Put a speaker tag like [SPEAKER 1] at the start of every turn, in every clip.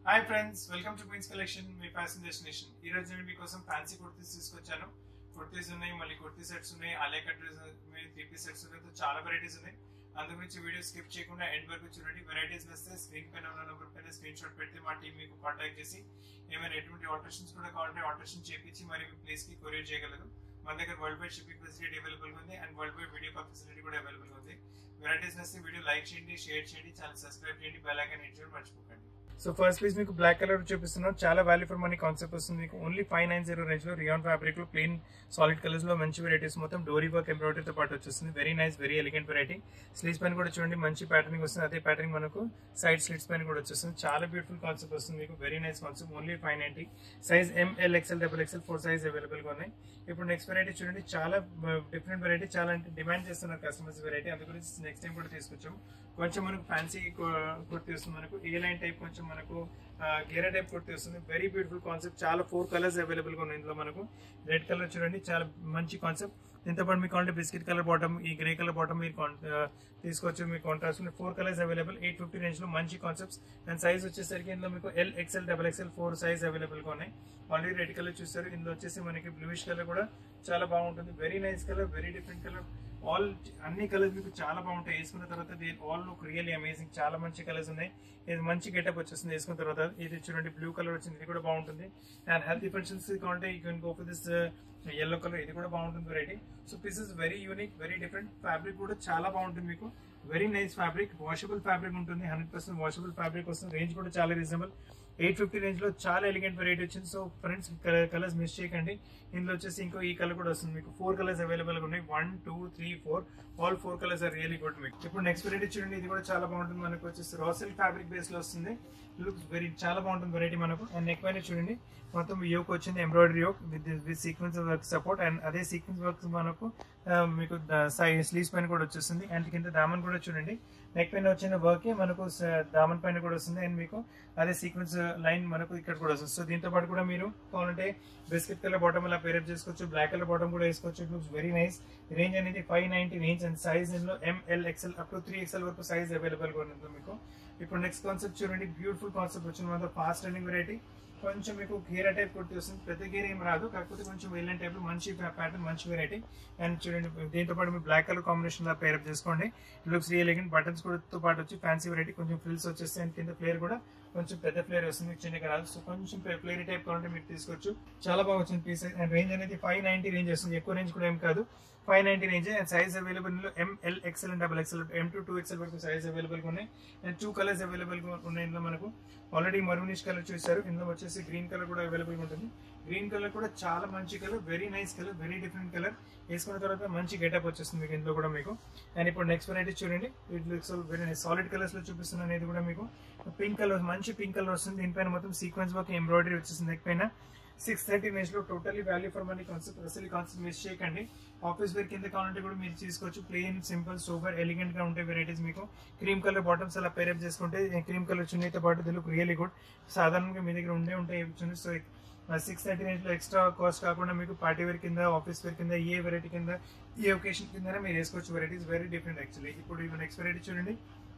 [SPEAKER 1] hi friends welcome to Queens Collection మీ fashion destination ఈ రోజు నేను మీకోసం ఫ్యాన్సీ కుర్తీస్ తీసుకొచ్చాను కుర్తీస్ ఉన్నాయి మళ్ళీ కుర్తీ సెట్స్ ఉన్నాయి అలే కట్ త్రీ పీస్ సెట్స్ ఉన్నాయి సో చాలా వెరైటీస్ ఉన్నాయి అందు గురించి వీడియో స్కిప్ చేయకుండా ఎండ్ వరకు చూడండి వెరైటీస్ వస్తే స్క్రీన్ పైన ఉన్న నెంబర్ పైన స్క్రీన్ షాట్ పెడితే మా టీం మీకు కాంటాక్ట్ చేసి ఏమైనా ఎటువంటి ఆల్టరేషన్స్ కూడా కావాలంటే ఆల్టరేషన్ చేపించి మరి మీ ప్లేస్ కి కొరియర్ చేయగలరు మన దగ్గర world wide shipping facility available ఉంది and world wide video call facility కూడా అవైలబుల్ ఉంది వెరైటీస్ వస్తే వీడియో లైక్ చేయండి షేర్ చేయండి ఛానల్ సబ్స్క్రైబ్ చేయండి బెల్ ఐకాన్ హిట్ చేయడం మర్చిపోకండి సో ఫస్ట్ పీస్ మీకు బ్లాక్ కలర్ చూపిస్తున్నాం చాలా వాల్యూ ఫర్ మనీ కాన్సెప్ట్ వస్తుంది మీకు only five nine zero range లో రియాన్ ఫ్యాబ్రిక్ లో ప్లెయిన్ సాలిడ్ కలర్స్ లో మంచి వెరైటీస్ మొత్తం డోరీ వర్క్ ఎంబ్రాయిడరీ తో పాటు వచ్చేస్తుంది very nice very elegant variety sleeves పైన కూడా చూడండి మంచి ప్యాటర్నింగ్ వస్తుంది అదే ప్యాటర్నింగ్ మనకు సైడ్ స్లిట్స్ పైన కూడా వచ్చేస్తుంది చాలా బ్యూటిఫుల్ కాన్సెప్ట్ వస్తుంది మీకు very nice concept only five ninety size M L XL double XL four size available గా ఉన్నాయి ఇప్పుడు నెక్స్ట్ వెరైటీ చూడండి చాలా డిఫరెంట్ వెరైటీ చాలా అంటే డిమాండ్ చేస్తున్నారు కస్టమర్స్ వెరైటీ అందు గురించి నెక్స్ట్ టైం కూడా తీసుకొచ్చాం కొంచెం మనకు ఫ్యాన్సీ కుర్తీ వస్తుంది మనకు ఏ లైన్ టైప్ కొంచెం మనకు గేరా టైప్ కుర్తీ వస్తుంది వెరీ బ్యూటిఫుల్ కాన్సెప్ట్ చాలా ఫోర్ కలర్స్ అవైలబుల్ గా ఉన్నాయి ఇందులో మనకు రెడ్ కలర్ చూడండి చాలా మంచి కాన్సెప్ట్ దీంతో పాటు మీకు కావాలంటే బిస్కెట్ కలర్ బాటమ్ ఈ గ్రే కలర్ బాటమ్ మీరు తీసుకోవచ్చు మీకు contrast four colours available eight fifty range లో మంచి కాన్సెప్ట్స్ అండ్ సైజ్ వచ్చేసరికి ఇందులో మీకు L XL double XL four size available గా ఉన్నాయి ఆల్రెడీ రెడ్ కలర్ చూస్తారు ఇందులో వచ్చేసి మనకి బ్లూయిష్ కలర్ కూడా చాలా బాగుంటుంది very nice colour very different colour all అన్ని కలర్స్ మీకు చాలా బాగుంటాయి వేసుకున్న తర్వాత ఆల్ లుక్ రియల్లీ అమేజింగ్ చాలా మంచి కలర్స్ ఉన్నాయి ఇది మంచి గెటప్ వచ్చేస్తుంది వేసుకున్న తర్వాత ఇది చూడండి బ్లూ కలర్ వచ్చింది ఇది కూడా బాగుంటుంది అండ్ హెల్తీ ఫంక్షన్స్ కావాలంటే you can go for this yellow colour ఇది కూడా బాగుంటుంది variety so piece is very unique very different fabric కూడా చాలా బాగుంటుంది మీకు very nice fabric washable fabric ఉంటుంది హండ్రెడ్ పర్సెంట్ వాషబుల్ ఫ్యాబ్రిక్ వస్తుంది రేంజ్ కూడా చాలా రీజనబుల్ ఎయిట్ ఫిఫ్టీ రేంజ్ లో చాలా ఎలిగెంట్ వెరైటీ వచ్చింది సో ఫ్రెండ్స్ కలర్స్ మిస్ చేయకండి ఇందులో వచ్చేసి ఇంకో ఈ కలర్ కూడా వస్తుంది మీకు ఫోర్ కలర్స్ అవైలబుల్ గా ఉన్నాయి one two three four all four colours are really good మీకు ఇప్పుడు నెక్స్ట్ వెరైటీ చూడండి ఇది కూడా చాలా బాగుంటుంది మనకు వచ్చేసి రాసిల్ ఫ్యాబ్రిక్ బేస్ లో వస్తుంది లుక్స్ వెరీ చాలా బాగుంటుంది వెరైటీ మనకు అండ్ నెక్ పైన చూడండి మొత్తం యోక్ వచ్చింది embroidery yoke with with sequence work support and అదే సీక్వెన్స్ వర్క్ మనకు మీకు స్లీవ్స్ పైన కూడా వచ్చేస్తుంది అండ్ కింద దామన్ కూడా చూడండి నెక్ పైన వచ్చిన వర్క్ మనకు దామన్ పైన కూడా వస్తుంది అండ్ మీకు అదే సీక్వెన్స్ లైన్ మనకు ఇక్కడ కూడా వస్తుంది సో దీంతో పాటు కూడా మీరు కావాలంటే బిస్కెట్ కలర్ బాటమ్ అలా పేరప్ చేసుకోవచ్చు బ్లాక్ కలర్ బాటమ్ కూడా వేసుకోవచ్చు it looks very nice range అనేది five ninety range and size ఇందులో M L XL up to three XL వరకు సైజ్ అవైలబుల్ గా ఉంది మీకు ఇప్పుడు నెక్స్ట్ కాన్సెప్ట్ చూడండి బ్యూటిఫుల్ కాన్సెప్ట్ వచ్చింది మనతో ఫాస్ట్ రన్నింగ్ వెరైటీ కొంచెం మీకు గేరా టైప్ కుర్తి వస్తుంది పెద్ద గేర్ ఏం రాదు కాకపోతే కొంచెం వెళ్ళిన టైప్ మంచి ప్యాటర్న్ మంచి వెరైటీ అండ్ చూడండి దీంతో పాటు మీరు బ్లాక్ కలర్ కాంబినేషన్ లో పేరప్ చేసుకోండి లుక్స్ రియల్ అగైన్ బటన్స్ కూడా తో పాటు వచ్చి ఫ్యాన్సీ వెరైటీ కొంచెం ఫ్రిల్స్ వచ్చేస్తాయి అండ్ కింద ఫ్లేర్ కూడా కొంచెం పెద్ద ఫ్లేర్ వస్తుంది చిన్నగా రాదు సో కొంచెం ఫ్లేరీ టైప్ కావాలంటే మీరు తీసుకోవచ్చు చాలా బాగా వచ్చింది పీస్ అండ్ రేంజ్ అనేది ఫైవ్ నైన్టీ రేంజ్ వస్తుంది ఎక్కువ రేంజ్ కూడా ఏం కాదు five ninety range and size available M L XL and double XL M to two XL వరకు సైజ్ అవైలబుల్ గా ఉన్నాయి అండ్ టూ కలర్స్ అవైలబుల్ గా ఉన్నాయి ఇందులో మనకు ఆల్రెడీ మరూనిష్ కలర్ చూసారు ఇందులో వచ్చేసి గ్రీన్ కలర్ కూడా అవైలబుల్ గా ఉంటుంది గ్రీన్ కలర్ కూడా చాలా మంచి colour very nice colour very different colour వేసుకున్న తర్వాత మంచి గెటప్ వచ్చేస్తుంది మీకు ఇందులో కూడా మీకు అండ్ ఇప్పుడు నెక్స్ట్ వెరైటీ చూడండి it looks very nice solid colours లో చూపిస్తున్నాను అనేది కూడా మీకు పింక్ కలర్ మంచి పింక్ కలర్ వస్తుంది దీనిపైన మొత్తం సీక్వెన్స్ వర్క్ ఎంబ్రాయిడరీ వచ్చేసింది నెక్ పైన సిక్స్ థర్టీ రేంజ్ లో totally value for money concept అసలు కాన్సెప్ట్ మిస్ చేయకండి ఆఫీస్ వేర్ కింద కావాలంటే కూడా మీరు తీసుకోవచ్చు ప్లెయిన్ సింపుల్ సూపర్ ఎలిగెంట్ గా ఉంటాయి వెరైటీస్ మీకు క్రీమ్ కలర్ బాటమ్స్ అలా పేరప్ చేసుకుంటే క్రీమ్ కలర్ చున్నీతో పాటు తెలుగు రియలీ గుడ్ సాధారణంగా మీ దగ్గర ఉండే ఉంటాయి chunni so six thirty range లో ఎక్స్ట్రా కాస్ట్ కాకుండా మీకు పార్టీ వేర్ కింద ఆఫీస్ వేర్ కింద ఏ వెరైటీ కింద ఏ ఒకేషన్ కింద మీరు వేసుకోవచ్చు వెరైటీస్ వెరీ డిఫరెంట్ యాక్చువల్లీ ఇప్పుడు నెక్స్ట్ వెరైటీ చూడండి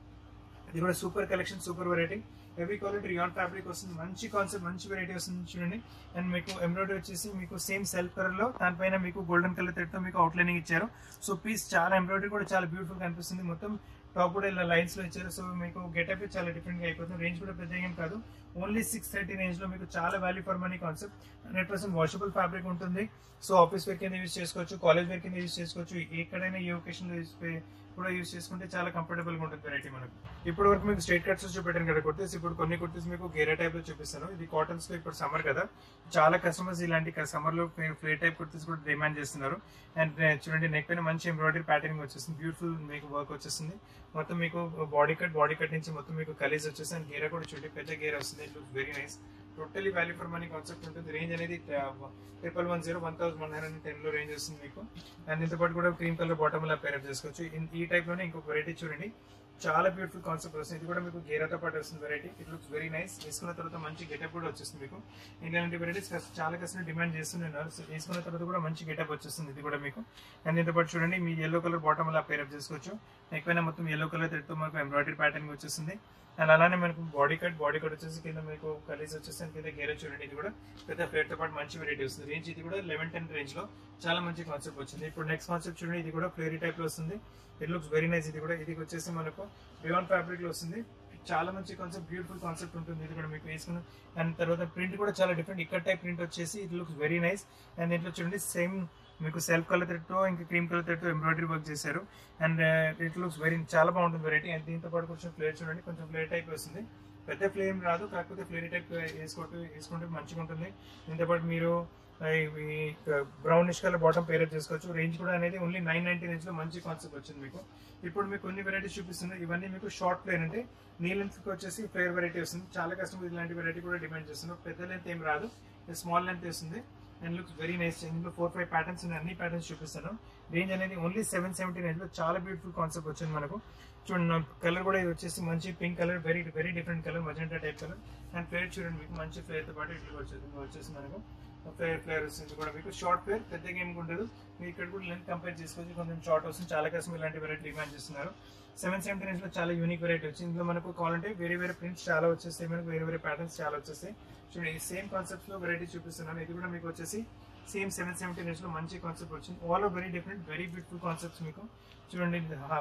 [SPEAKER 1] ఇది కూడా super collection super variety heavy quality rayon fabric వస్తుంది మంచి కాన్సెప్ట్ మంచి వెరైటీ వస్తుంది చూడండి అండ్ మీకు ఎంబ్రాయిడరీ వచ్చేసి మీకు సేమ్ సెల్ఫ్ కలర్ లో దానిపైన మీకు గోల్డెన్ కలర్ తో మీకు అవుట్లైనింగ్ ఇచ్చారు సో పీస్ చాలా ఎంబ్రాయిడరీ కూడా చాలా బ్యూటిఫుల్ కనిపిస్తుంది మొత్తం టాప్ కూడా ఇలా లైన్స్ లో ఇచ్చారు సో మీకు గెటప్ చాలా డిఫరెంట్ గా అయిపోతుంది రేంజ్ కూడా పెద్ద ఏం కాదు ఓన్లీ సిక్స్ థర్టీ రేంజ్ లో మీకు చాలా value for money concept hundred percent washable fabric ఉంటుంది సో ఆఫీస్ వేర్ కింద యూస్ చేసుకోవచ్చు కాలేజ్ వేర్ కింద యూస్ చేసుకోవచ్చు ఎక్కడైనా ఏ ఒకేషన్ లో యూస్ కూడా యూస్ చేసుకుంటే చాలా కంఫర్టబుల్ గా ఉంటుంది వెరైటీ మనకు ఇప్పుడు వరకు మీకు స్ట్రేట్ కట్స్ చూపెట్టాను కదా కుర్తీస్ ఇప్పుడు కొన్ని కుర్తీస్ మీకు గేరా టైప్ లో చూపిస్తాను ఇది కాటన్స్ లో ఇప్పుడు సమ్మర్ కదా చాలా కస్టమర్స్ ఇలాంటి సమ్మర్ లో ఫ్లే టైప్ కుర్తీస్ కూడా డిమాండ్ చేస్తున్నారు అండ్ చూడండి నెక్ పైన మంచి ఎంబ్రాయిడరీ ప్యాటర్నింగ్ వచ్చేస్తుంది బ్యూటిఫుల్ మీకు వర్క్ వచ్చేస్తుంది మొత్తం మీకు బాడీ కట్ బాడీ కట్ నుంచి మొత్తం మీకు కలీజ్ వచ్చేసి అండ్ గేరా కూడా చూడండి పెద్ద గేరా వస్తుంది look very nice totally value for money concept ఉంటుంది రేంజ్ అనేది triple one zero one thousand one hundred ten లో రేంజ్ వస్తుంది మీకు అండ్ దీంతో పాటు కూడా క్రీమ్ కలర్ బాటమ్ లా పేరప్ చేసుకోవచ్చు ఈ టైప్ లోనే ఇంకొక వెరైటీ చూడండి చాలా బ్యూటిఫుల్ కాన్సెప్ట్ వస్తుంది ఇది కూడా మీకు గేరాతో పాటు వస్తుంది variety it looks very nice వేసుకున్న తర్వాత మంచి గెటప్ కూడా వచ్చేస్తుంది మీకు ఇలాంటి వెరైటీస్ చాలా కస్టమర్ డిమాండ్ చేస్తున్నారు సో వేసుకున్న తర్వాత కూడా మంచి గెటప్ వచ్చేస్తుంది ఇది కూడా మీకు అండ్ దీంతో పాటు చూడండి మీ ఎల్లో కలర్ బాటమ్ అలా పేరప్ చేసుకోవచ్చు ఎక్కువైనా మొత్తం ఎల్లో కలర్ థ్రెడ్ తో మనకు ఎంబ్రాయిడరీ ప్యాటర్న్ వచ్చేస్తుంది అండ్ అలానే మనకు బాడీ కట్ బాడీ కట్ వచ్చేసి కింద మీకు కలీస్ వచ్చేసి and కింద గేరే చూడండి ఇది కూడా పెద్ద ఫ్లేర్ తో పాటు మంచి వెరైటీ వస్తుంది రేంజ్ ఇది కూడా లెవెన్ టెన్ రేంజ్ లో చాలా మంచి కాన్సెప్ట్ వచ్చింది ఇప్పుడు నెక్స్ట్ కాన్సెప్ట్ చూడండి ఇది కూడా ఫ్లేరీ టైప్ లో వస్తుంది ఇట్ లుక్స్ వెరీ నైస్ ఇది కూడా ఇది వచ్చేసి మనకు రియాన్ ఫ్యాబ్రిక్ లో వస్తుంది చాలా మంచి కాన్సెప్ట్ బ్యూటిఫుల్ కాన్సెప్ట్ ఉంటుంది ఇది కూడా మీకు వేసుకుని అండ్ తర్వాత ప్రింట్ కూడా చాలా డిఫరెంట్ ఇక్కడ టైప్ ప్రింట్ వచ్చేసి it looks very nice and దీంట్లో చూడండి సేమ్ మీకు సెల్ఫ్ కలర్ తో ఇంకా క్రీమ్ కలర్ తో ఎంబ్రాయిడరీ వర్క్ చేశారు అండ్ ఇట్ లుక్స్ వెరీ చాలా బాగుంటుంది వెరైటీ అండ్ దీంతో పాటు కొంచెం ఫ్లేర్ చూడండి కొంచెం ఫ్లేర్ టైప్ వస్తుంది పెద్ద ఫ్లేమ్ రాదు కాకపోతే ఫ్లేర్ టైప్ వేసుకుంటూ వేసుకుంటే మంచిగా ఉంటుంది దీంతో పాటు మీరు బ్రౌనిష్ కలర్ బాటమ్ పేరప్ చేసుకోవచ్చు రేంజ్ కూడా అనేది ఓన్లీ నైన్ నైన్టీ రేంజ్ లో మంచి కాన్సెప్ట్ వచ్చింది మీకు ఇప్పుడు మీకు కొన్ని వెరైటీస్ చూపిస్తుంది ఇవన్నీ మీకు షార్ట్ ఫ్లేర్ అంటే నీ లెంత్ వచ్చేసి ఫ్లేర్ వెరైటీ వస్తుంది చాలా కస్టమర్ ఇలాంటి వెరైటీ కూడా డిమాండ్ చేస్తున్నారు పెద్ద లెంత్ ఏం రాదు స్మాల్ లెంత్ వస్తుంది అండ్ లుక్స్ వెరీ నైస్ ఇందులో ఫోర్ ఫైవ్ ప్యాటర్న్స్ ఉన్నాయి అన్ని ప్యాటర్న్స్ చూపిస్తాను రేంజ్ అనేది ఓన్లీ సెవెన్ సెవెంటీ రేంజ్ లో చాలా బ్యూటిఫుల్ కాన్సెప్ట్ వచ్చింది మనకు చూడండి కలర్ కూడా ఇది వచ్చేసి మంచి pink colour very very different colour magenta type colour and flare చూడండి మీకు మంచి ఫ్లేర్ తో పాటు ఇట్లా వచ్చేది వచ్చేసి మనకు ఫ్లేర్ ఫ్లేర్ వస్తుంది కూడా మీకు షార్ట్ ఫ్లేర్ పెద్దగా ఏమి ఉండదు మీరు ఇక్కడ కూడా లెంత్ కంపేర్ చేసుకోవచ్చు కొంచెం షార్ట్ వస్తుంది చాలా కష్టం ఇలాంటి వెరైటీ డిమాండ్ చేస్తున్నారు సెవెన్ సెవెంటీ రేంజ్ లో చాలా యూనిక్ వెరైటీ వచ్చింది ఇందులో మనకు కావాలంటే వేరే వేరే ప్రింట్స్ చాలా వచ్చేస్తాయి మనకు వేరే వేరే ప్యాటర్న్స్ చాలా వచ్చేస్తాయి చూడండి ఈ సేమ్ కాన్సెప్ట్ లో వెరైటీ చూపిస్తున్నాను ఇది కూడా మీకు వచ్చేసి సేమ్ సెవెన్ సెవెంటీ రేంజ్ లో మంచి కాన్సెప్ట్ వచ్చింది all are very different very beautiful concepts మీకు చూడండి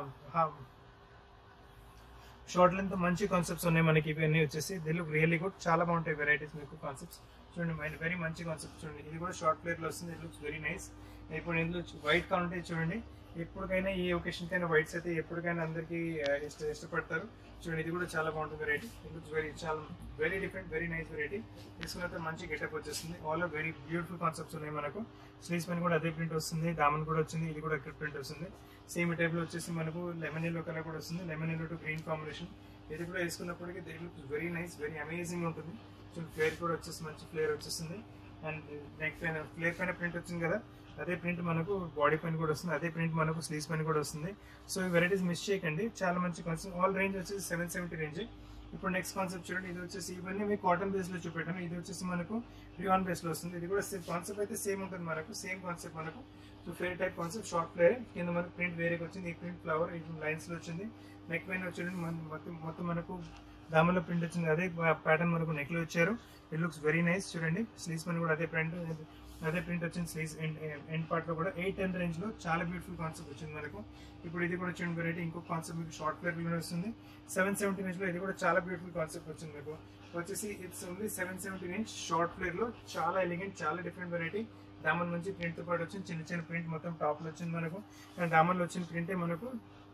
[SPEAKER 1] షార్ట్ లెంత్ మంచి కాన్సెప్ట్స్ ఉన్నాయి మనకి ఇవన్నీ వచ్చేసి ది లుక్ రియల్లీ గుడ్ చాలా బాగుంటాయి వెరైటీస్ మీకు కాన్సెప్ట్స్ చూడండి వెరీ మంచి కాన్సెప్ట్ చూడండి ఇది కూడా షార్ట్ ప్లేట్ లో వస్తుంది ఇట్ లుక్స్ వెరీ నైస్ ఇప్పుడు ఇందులో వైట్ కావాలంటే చూడండి ఎప్పటికైనా ఈ ఒకేషన్ కైనా వైట్స్ అయితే ఎప్పటికైనా అందరికి ఇష్ట ఇష్టపడతారు చూడండి ఇది కూడా చాలా బాగుంటుంది వెరైటీ ఇట్ లుక్స్ వెరీ చాలా very different very nice variety తీసుకున్న మంచి గెటప్ వచ్చేస్తుంది all are very beautiful concepts ఉన్నాయి మనకు స్లీవ్స్ పైన కూడా అదే ప్రింట్ వస్తుంది దామన్ కూడా వచ్చింది ఇది కూడా ఇక్కడ ప్రింట్ వస్తుంది సేమ్ టైప్ లో వచ్చేసి మనకు లెమన్ ఎల్లో కలర్ కూడా వస్తుంది lemon yellow to green combination ఇది కూడా వేసుకున్నప్పటికీ they looks very nice very amazing ఉంటుంది చూడండి ఫ్లేర్ కూడా వచ్చేసి మంచి ఫ్లేర్ వచ్చేస్తుంది అండ్ నెక్ పైన ఫ్లేర్ పైన ప్రింట్ వచ్చింది కదా అదే ప్రింట్ మనకు బాడీ పైన కూడా వస్తుంది అదే ప్రింట్ మనకు స్లీవ్స్ పైన కూడా వస్తుంది సో ఈ వెరైటీస్ మిస్ చేయకండి చాలా మంచి కాన్సెప్ట్ ఆల్ రేంజ్ వచ్చేసి సెవెన్ సెవెంటీ రేంజ్ ఇప్పుడు నెక్స్ట్ కాన్సెప్ట్ చూడండి ఇది వచ్చేసి ఇవన్నీ మీకు కాటన్ బేస్ లో చూపెట్టాను ఇది వచ్చేసి మనకు రియాన్ బేస్ లో వస్తుంది ఇది కూడా కాన్సెప్ట్ అయితే సేమ్ ఉంటుంది మనకు సేమ్ కాన్సెప్ట్ మనకు so flare type concept short flare కింద మనకు ప్రింట్ వేరేకి వచ్చింది ఈ ప్రింట్ ఫ్లవర్ ఈ లైన్స్ లో వచ్చింది నెక్ పైన వచ్చింది మొత్తం మొత్తం మనకు దామలో ప్రింట్ వచ్చింది అదే ప్యాటర్న్ మనకు నెక్ లో ఇచ్చారు ఇట్ లుక్స్ వెరీ నైస్ చూడండి స్లీవ్స్ పైన కూడా అదే ప్రింట్ అదే ప్రింట్ వచ్చింది స్లీవ్స్ ఎండ్ పార్ట్ లో కూడా ఎయిట్ టెన్ రేంజ్ లో చాలా బ్యూటిఫుల్ కాన్సెప్ట్ వచ్చింది మనకు ఇప్పుడు ఇది కూడా వచ్చింది వెరైటీ ఇంకో కాన్సెప్ట్ మీకు షార్ట్ ఫ్లేర్ లో వస్తుంది సెవెన్ సెవెంటీ రేంజ్ లో ఇది కూడా చాలా బ్యూటిఫుల్ కాన్సెప్ట్ వచ్చింది మీకు వచ్చేసి it's only seven seventy range short flare లో చాలా ఎలిగెంట్ చాలా డిఫరెంట్ వెరైటీ దామన్ నుంచి ప్రింట్ తో పాటు వచ్చింది చిన్న చిన్న ప్రింట్ మొత్తం టాప్ లో వచ్చింది మనకు అండ్ దామన్ లో వచ్చిన ప్రింటే మనకు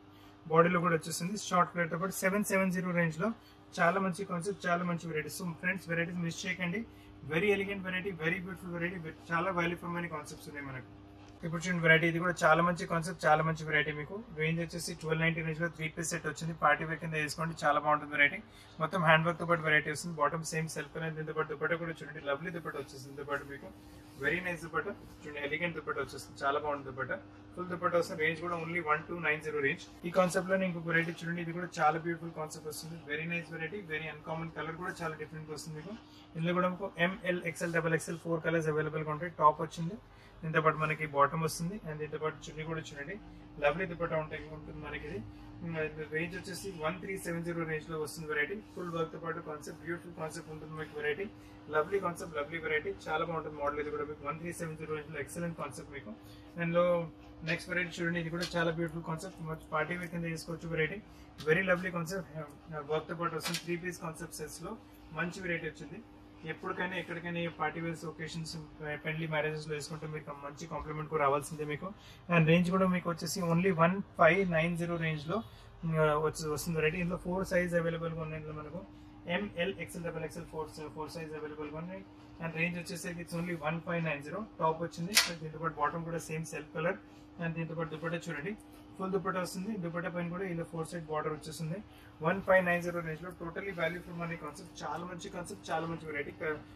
[SPEAKER 1] బాడీలో కూడా వచ్చేసింది షార్ట్ ఫ్లేర్ తో పాటు సెవెన్ సెవెన్ జీరో రేంజ్ లో చాలా మంచి కాన్సెప్ట్ చాలా మంచి varieties so friends varieties miss చేయకండి very elegant variety very beautiful variety చాలా వాల్యూ ఫర్ మనీ కాన్సెప్ట్స్ ఉన్నాయి మనకు ఇప్పుడు చూడండి వెరైటీ ఇది కూడా చాలా మంచి కాన్సెప్ట్ చాలా మంచి వెరైటీ మీకు రేంజ్ వచ్చేసి ట్వెల్వ్ నైన్టీ రేంజ్ లో త్రీ పీస్ సెట్ వచ్చింది పార్టీ వేర్ కింద వేసుకోండి చాలా బాగుంటుంది వెరైటీ మొత్తం హ్యాండ్ వర్క్ తో పాటు వెరైటీ వస్తుంది బాటమ్ సేమ్ సెల్ఫ్ అనేది దీంతో పాటు దుపట్ట కూడా చూడండి లవ్లీ దుపట్ట వచ్చేసింది దీంతో పాటు మీకు వెరీ నైస్ దుపట్ట చూడండి ఎలిగెంట్ దుపట్ట వచ్చేస్తుంది చాలా బాగుంటుంది దుపట్ట ఫుల్ దుపట్ట వస్తుంది రేంజ్ కూడా only one two nine zero range ఈ కాన్సెప్ట్ లో ఇంకొక వెరైటీ చూడండి ఇది కూడా చాలా బ్యూటిఫుల్ కాన్సెప్ట్ వస్తుంది very nice variety very uncommon colour కూడా చాలా డిఫరెంట్ వస్తుంది మీకు ఇందులో కూడా మీకు M L XL double XL four colours available గా ఉంటాయి టాప్ వచ్చింది దీంతో పాటు మనకి బాటమ్ వస్తుంది అండ్ దీంతో పాటు చున్నీ కూడా చూడండి లవ్లీ దుపట్టా ఉంటాయి ఉంటుంది మనకి ఇది రేంజ్ వచ్చేసి one three seven zero range లో వస్తుంది వెరైటీ ఫుల్ వర్క్ తో పాటు కాన్సెప్ట్ బ్యూటిఫుల్ కాన్సెప్ట్ ఉంటుంది మీకు variety lovely concept lovely variety చాలా బాగుంటుంది మోడల్ ఇది కూడా మీకు one three seven zero range లో ఎక్సలెంట్ కాన్సెప్ట్ మీకు దానిలో నెక్స్ట్ వెరైటీ చూడండి ఇది కూడా చాలా బ్యూటిఫుల్ కాన్సెప్ట్ పార్టీ వేర్ కింద చేసుకోవచ్చు variety very lovely concept work తో పాటు వస్తుంది త్రీ పీస్ కాన్సెప్ట్ సెట్స్ లో మంచి వెరైటీ వచ్చింది ఎప్పటికైనా ఎక్కడికైనా పార్టీ వేర్స్ ఒకేషన్స్ పెళ్లి మ్యారేజెస్ లో వేసుకుంటే మీకు మంచి కాంప్లిమెంట్ కూడా రావాల్సిందే మీకు అండ్ రేంజ్ కూడా మీకు వచ్చేసి only one five nine zero range లో వచ్చి వస్తుంది వెరైటీ ఇందులో ఫోర్ సైజ్ అవైలబుల్ గా ఉన్నాయి ఇందులో మనకు M L XL double XL four four size available గా ఉన్నాయి అండ్ రేంజ్ వచ్చేసరికి it's only one five nine zero top వచ్చింది దీంతో పాటు బాటమ్ కూడా సేమ్ సెల్ఫ్ కలర్ అండ్ దీంతో పాటు దుపట్టా చూడండి ఫుల్ దుపట్టా వస్తుంది దుపట్టా పైన కూడా ఇలా ఫోర్ సైడ్ బార్డర్ వచ్చేస్తుంది one five nine zero range లో totally value for money concept చాలా మంచి కాన్సెప్ట్ చాలా మంచి వెరైటీ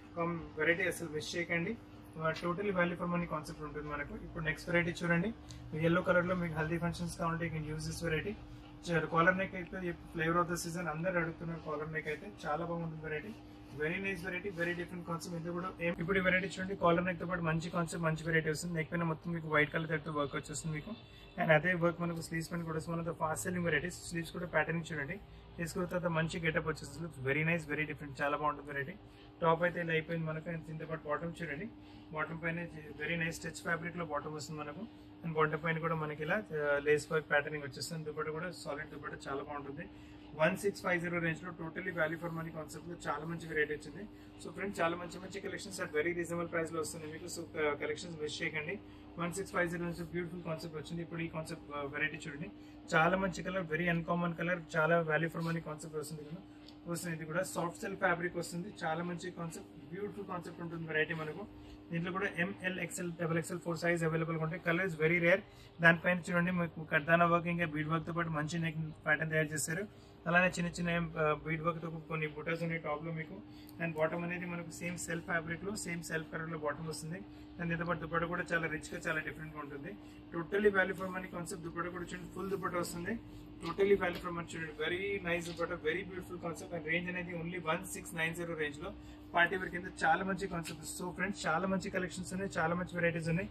[SPEAKER 1] వెరైటీ అసలు మిస్ చేయకండి totally value for money concept ఉంటుంది మనకు ఇప్పుడు నెక్స్ట్ వెరైటీ చూడండి ఎల్లో కలర్ లో మీకు హల్దీ ఫంక్షన్స్ కావాలంటే you use this variety collar neck అయితే ఫ్లేవర్ ఆఫ్ ద సీజన్ అందరు అడుగుతున్నారు కాలర్ నెక్ అయితే చాలా బాగుంటుంది variety very nice variety very different concept ఇది కూడా ఏం- ఇప్పుడు ఈ వెరైటీ చూడండి కాలర్ నెక్ తో పాటు మంచి కాన్సెప్ట్ మంచి వెరైటీ వస్తుంది నెక్ పైన మొత్తం మీకు వైట్ కలర్ తో వర్క్ వచ్చేస్తుంది మీకు అండ్ అదే వర్క్ మనకు స్లీవ్స్ పైన కూడా one of the fast selling varieties sleeves కూడా ప్యాటర్న్ చూడండి తీసుకున్న తర్వాత మంచి గెటప్ వచ్చేస్తుంది వెరీ నైస్ వెరీ డిఫరెంట్ చాలా బాగుంటుంది వెరైటీ టాప్ అయితే ఇలా అయిపోయింది మనకు అండ్ దీంతో పాటు బాటమ్ చూడండి బాటమ్ పైన వెరీ నైస్ స్టిచ్ ఫ్యాబ్రిక్ లో బాటమ్ వస్తుంది మనకు అండ్ బాటమ్ పైన కూడా మనకి ఇలా లేస్ వర్క్ ప్యాటర్నింగ్ వచ్చేస్తుంది దుపట్ట కూడా సాలిడ్ దుపట్ట చాలా బాగుంటుంది one six five zero range లో totally value for money concept లో చాలా మంచి వెరైటీ వచ్చింది సో ఫ్రెండ్స్ చాలా మంచి మంచి collections at very reasonable price లో వస్తుంది మీకు సో కలెక్షన్స్ మిస్ చేయకండి వన్ సిక్స్ ఫైవ్ జీరో నుంచి బ్యూటిఫుల్ కాన్సెప్ట్ వచ్చింది ఇప్పుడు ఈ కాన్సెప్ట్ వెరైటీ చూడండి చాలా మంచి కలర్ వెరీ అన్కామన్ కలర్ చాలా వాల్యూ ఫర్ మనీ కాన్సెప్ట్ వస్తుంది కదా వస్తుంది ఇది కూడా సాఫ్ట్ సెల్ ఫ్యాబ్రిక్ వస్తుంది చాలా మంచి కాన్సెప్ట్ బ్యూటిఫుల్ కాన్సెప్ట్ ఉంటుంది వెరైటీ మనకు దీంట్లో కూడా M L XL double XL four size available ఉంటాయి కలర్స్ వెరీ రేర్ దానిపైన చూడండి మీకు కర్దానా వర్క్ ఇంకా బీడ్ వర్క్ తో పాటు మంచి నెక్ ప్యాటర్న్ తయారు చేస్తారు అలానే చిన్న చిన్న బీడ్ వర్క్ తో కొన్ని బుటర్స్ ఉన్నాయి టాప్ లో మీకు అండ్ బాటమ్ అనేది మనకు సేమ్ సెల్ఫ్ ఫ్యాబ్రిక్ లో సేమ్ సెల్ఫ్ కలర్ లో బాటమ్ వస్తుంది అండ్ దీంతో పాటు దుపట్ట కూడా చాలా రిచ్ గా చాలా డిఫరెంట్ గా ఉంటుంది totally value for money concept dupatta కూడా చూడండి ఫుల్ దుపట్ట వస్తుంది టోటలీ వాల్యూ ఫర్ మనీ చూడండి very nice dupatta very beautiful concept and range అనేది only one six nine zero range లో పార్టీ వేర్ కింద చాలా మంచి కాన్సెప్ట్ సో ఫ్రెండ్స్ చాలా మంచి కలెక్షన్స్ ఉన్నాయి చాలా మంచి వెరైటీస్ ఉన్నాయి